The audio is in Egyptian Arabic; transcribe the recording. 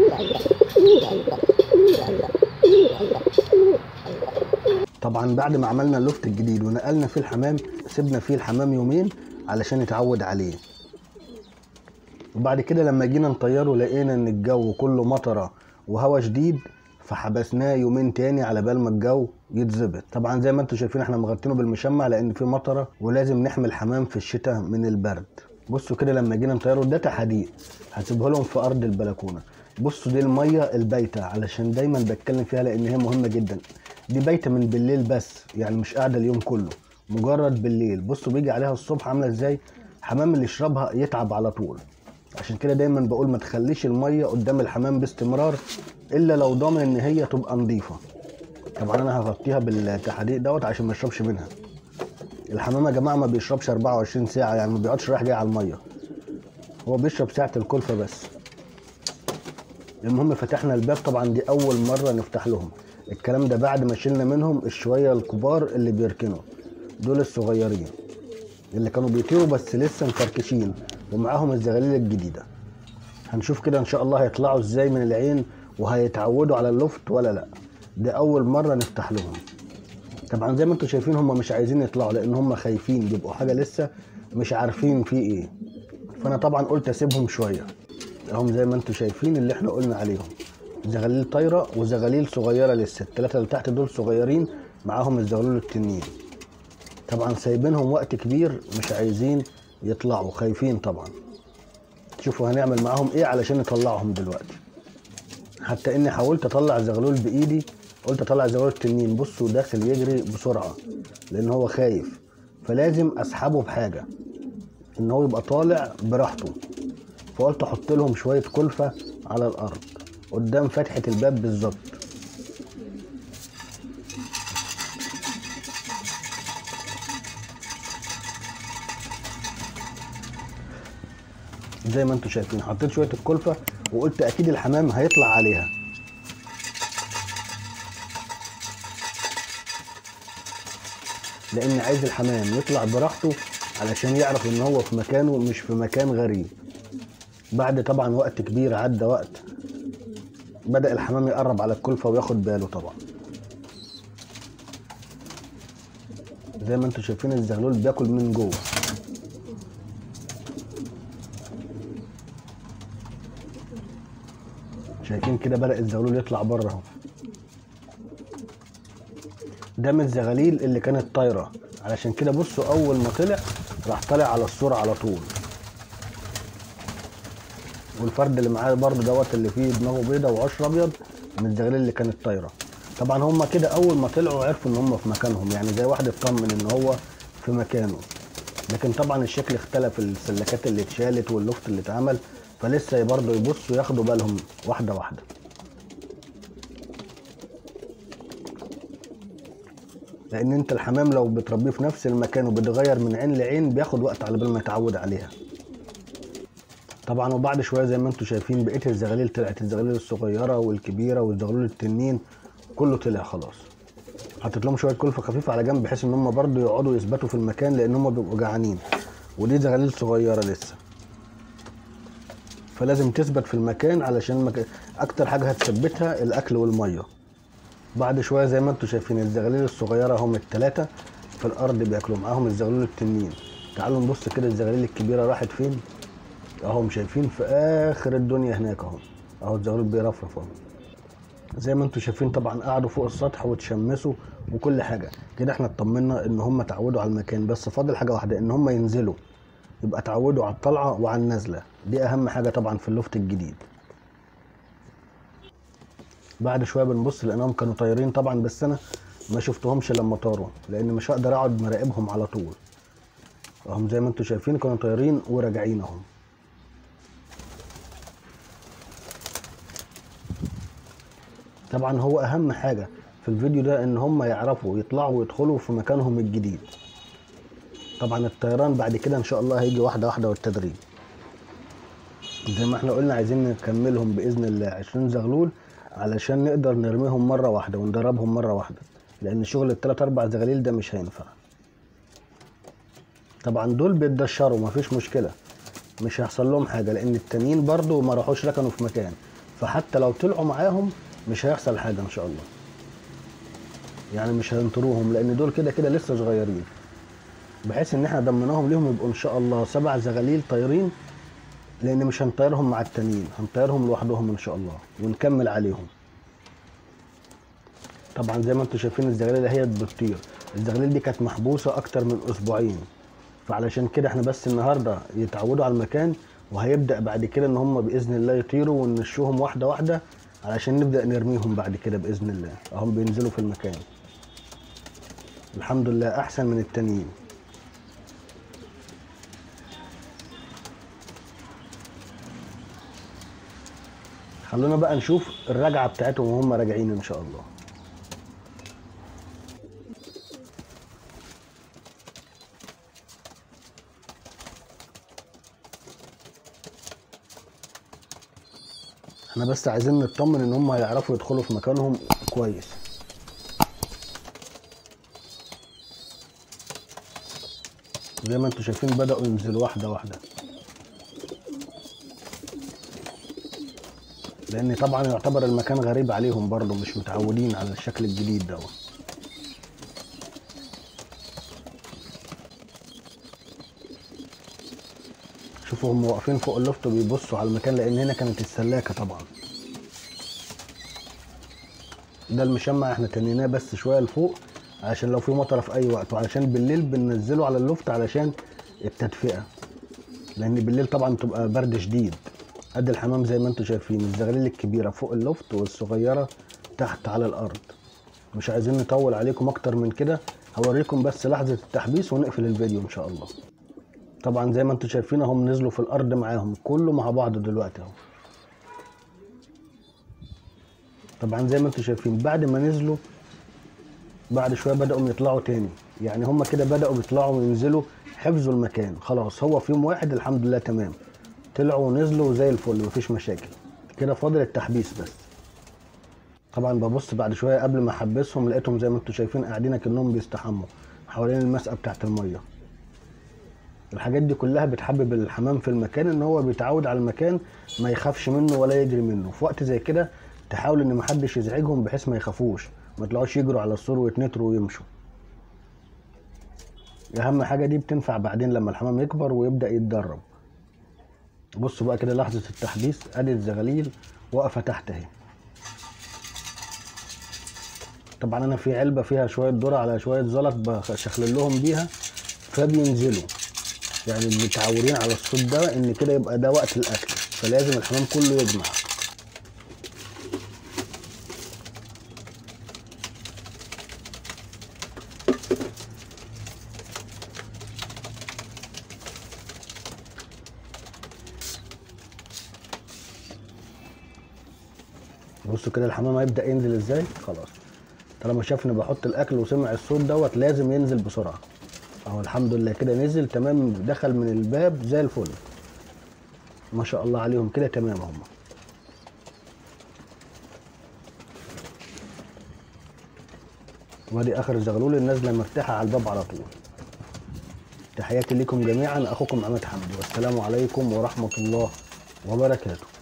طبعا بعد ما عملنا اللفت الجديد ونقلنا فيه الحمام سيبنا فيه الحمام يومين علشان يتعود عليه وبعد كده لما جينا نطيره لقينا ان الجو كله مطره وهوا شديد فحبسناه يومين تاني على بال ما الجو يتظبط طبعا زي ما انتم شايفين احنا مغطينه بالمشمع لان في مطره ولازم نحمي الحمام في الشتاء من البرد بصوا كده لما جينا نطيره ده تحديق هسيبه لهم في ارض البلكونه بصوا دي الميه البايته علشان دايما بتكلم فيها لان هي مهمه جدا دي بايته من بالليل بس يعني مش قاعده اليوم كله مجرد بالليل بصوا بيجي عليها الصبح عامله ازاي حمام اللي يشربها يتعب على طول عشان كده دايما بقول ما تخليش الميه قدام الحمام باستمرار الا لو ضامن ان هي تبقى نظيفه طبعا انا هغطيها بالتحديق دوت عشان ما يشربش منها الحمام يا جماعه ما بيشربش 24 ساعه يعني ما بيقعدش رايح جاي على الميه هو بيشرب ساعه الكلفه بس المهم فتحنا الباب طبعا دي اول مره نفتح لهم الكلام ده بعد ما شلنا منهم الشويه الكبار اللي بيركنوا دول الصغيرين اللي كانوا بيطيروا بس لسه مفركشين ومعاهم الزغاليل الجديده هنشوف كده ان شاء الله هيطلعوا ازاي من العين وهيتعودوا على اللفت ولا لا ده اول مره نفتح لهم طبعا زي ما انتم شايفين هم مش عايزين يطلعوا لان هم خايفين بيبقوا حاجه لسه مش عارفين في ايه فانا طبعا قلت اسيبهم شويه هم زي ما انتم شايفين اللي احنا قلنا عليهم زغاليل طايره وزغاليل صغيره لسه الثلاثه اللي تحت دول صغيرين معاهم الزغلول التنين طبعا سايبينهم وقت كبير مش عايزين يطلعوا خايفين طبعا شوفوا هنعمل معاهم ايه علشان نطلعهم دلوقتي حتى اني حاولت اطلع زغلول بايدي قلت اطلع زغلول التنين بصوا داخل يجري بسرعه لان هو خايف فلازم اسحبه بحاجه ان هو يبقى طالع براحته فقلت احط لهم شويه كلفه على الارض قدام فتحه الباب بالظبط زي ما انتم شايفين حطيت شويه الكلفه وقلت اكيد الحمام هيطلع عليها لان عايز الحمام يطلع براحته علشان يعرف ان هو في مكانه مش في مكان غريب بعد طبعا وقت كبير عدى وقت بدأ الحمام يقرب على الكلفة وياخد باله طبعا زي ما انتم شايفين الزغلول بياكل من جوه شايفين كده بدأ الزغلول يطلع بره اهو ده من الزغاليل اللي كانت طايره علشان كده بصوا اول ما طلع راح طالع على الصوره على طول والفرد اللي معاه برضه دوت اللي فيه دماغه بيضه وقشر ابيض من الزغاليل اللي كانت طايره طبعا هم كده اول ما طلعوا عرفوا ان هم في مكانهم يعني زي واحد اطمن ان هو في مكانه لكن طبعا الشكل اختلف السلكات اللي اتشالت واللفت اللي اتعمل فلسه برضه يبصوا ياخدوا بالهم واحده واحده لان انت الحمام لو بتربيه في نفس المكان وبتغير من عين لعين بياخد وقت على بال ما يتعود عليها طبعا وبعد شويه زي ما انتم شايفين بقيه الزغاليل طلعت الزغاليل الصغيره والكبيره والزغلول التنين كله طلع خلاص حطيت لهم شويه كلفه خفيفه على جنب بحيث ان هم برضو يقعدوا يثبتوا في المكان لان هم بيبقوا جعانين ودي زغاليل صغيره لسه فلازم تثبت في المكان علشان مك... اكتر حاجه هتثبتها الاكل والميه بعد شويه زي ما انتم شايفين الزغاليل الصغيره هم الثلاثه في الارض بياكلوا معاهم الزغلول التنين تعالوا نبص كده الزغاليل الكبيره راحت فين اهم شايفين في اخر الدنيا هناك اهو اهو الزغلول بيرفرف اهو زي ما انتم شايفين طبعا قعدوا فوق السطح وتشمسوا وكل حاجه كده احنا اطمنا ان هم اتعودوا على المكان بس فاضل حاجه واحده ان هم ينزلوا يبقى اتعودوا على الطلعه وعلى النزله دي اهم حاجه طبعا في اللفت الجديد بعد شويه بنبص لانهم كانوا طايرين طبعا بس انا ما شفتهمش لما طاروا لان مش هقدر اقعد مراقبهم على طول اهم زي ما انتم شايفين كانوا طايرين وراجعين اهم طبعا هو اهم حاجه في الفيديو ده ان هم يعرفوا يطلعوا ويدخلوا في مكانهم الجديد طبعا الطيران بعد كده ان شاء الله هيجي واحده واحده والتدريب زي ما احنا قلنا عايزين نكملهم باذن الله 20 زغلول علشان نقدر نرميهم مره واحده وندربهم مره واحده لان شغل الثلاث اربع زغاليل ده مش هينفع طبعا دول بيتدشروا مفيش مشكله مش هيحصل لهم حاجه لان التانيين برضو ما راحوش ركنوا في مكان فحتى لو طلعوا معاهم مش هيحصل حاجه ان شاء الله يعني مش هينطروهم لان دول كده كده لسه صغيرين بحيث ان احنا ضمناهم ليهم يبقوا ان شاء الله سبع زغاليل طايرين لان مش هنطيرهم مع التانيين هنطيرهم لوحدهم ان شاء الله ونكمل عليهم طبعا زي ما انتم شايفين الزغاليل هي بتطير الزغاليل دي كانت محبوسه اكتر من اسبوعين فعلشان كده احنا بس النهارده يتعودوا على المكان وهيبدا بعد كده ان هم باذن الله يطيروا ونشوهم واحده واحده علشان نبدا نرميهم بعد كده باذن الله اهم بينزلوا في المكان الحمد لله احسن من التانيين خلونا بقى نشوف الرجعه بتاعتهم وهم راجعين ان شاء الله احنا بس عايزين نطمن ان هم هيعرفوا يدخلوا في مكانهم كويس زي ما انتم شايفين بدأوا ينزلوا واحدة واحدة لان طبعا يعتبر المكان غريب عليهم برضه مش متعودين على الشكل الجديد ده شوفوا هم واقفين فوق اللفت وبيبصوا على المكان لان هنا كانت السلاكه طبعا ده المشمع احنا تنيناه بس شويه لفوق عشان لو في مطره في اي وقت وعشان بالليل بننزله على اللفت علشان التدفئه لان بالليل طبعا تبقى برد شديد قد الحمام زي ما انتم شايفين الزغاليل الكبيره فوق اللفت والصغيره تحت على الارض مش عايزين نطول عليكم اكتر من كده هوريكم بس لحظه التحبيس ونقفل الفيديو ان شاء الله طبعا زي ما انتم شايفين هم نزلوا في الارض معاهم كله مع بعض دلوقتي اهو طبعا زي ما انتم شايفين بعد ما نزلوا بعد شويه بداوا يطلعوا تاني يعني هم كده بداوا يطلعوا وينزلوا حفظوا المكان خلاص هو في يوم واحد الحمد لله تمام طلعوا ونزلوا زي الفل مفيش مشاكل كده فاضل التحبيس بس طبعا ببص بعد شويه قبل ما احبسهم لقيتهم زي ما انتم شايفين قاعدين كانهم بيستحموا حوالين المسقه بتاعت الميه الحاجات دي كلها بتحبب الحمام في المكان ان هو بيتعود على المكان ما يخافش منه ولا يجري منه في وقت زي كده تحاول ان محدش يزعجهم بحيث ما يخافوش ما يطلعوش يجروا على السور ويتنطروا ويمشوا اهم حاجه دي بتنفع بعدين لما الحمام يكبر ويبدا يتدرب بصوا بقى كده لحظه التحديث ادي الزغاليل واقفه تحت اهي طبعا انا في علبه فيها شويه ذره على شويه زلط بشخلل لهم بيها فبينزلوا يعني متعودين على الصوت ده ان كده يبقى ده وقت الاكل فلازم الحمام كله يجمع بصوا كده الحمام هيبدا ينزل ازاي خلاص طالما شافني بحط الاكل وسمع الصوت دوت لازم ينزل بسرعه اهو الحمد لله كده نزل تمام دخل من الباب زي الفل ما شاء الله عليهم كده تمام هم وادي اخر الزغلول النازله مرتاحه على الباب على طول تحياتي لكم جميعا اخوكم عماد حمدي والسلام عليكم ورحمه الله وبركاته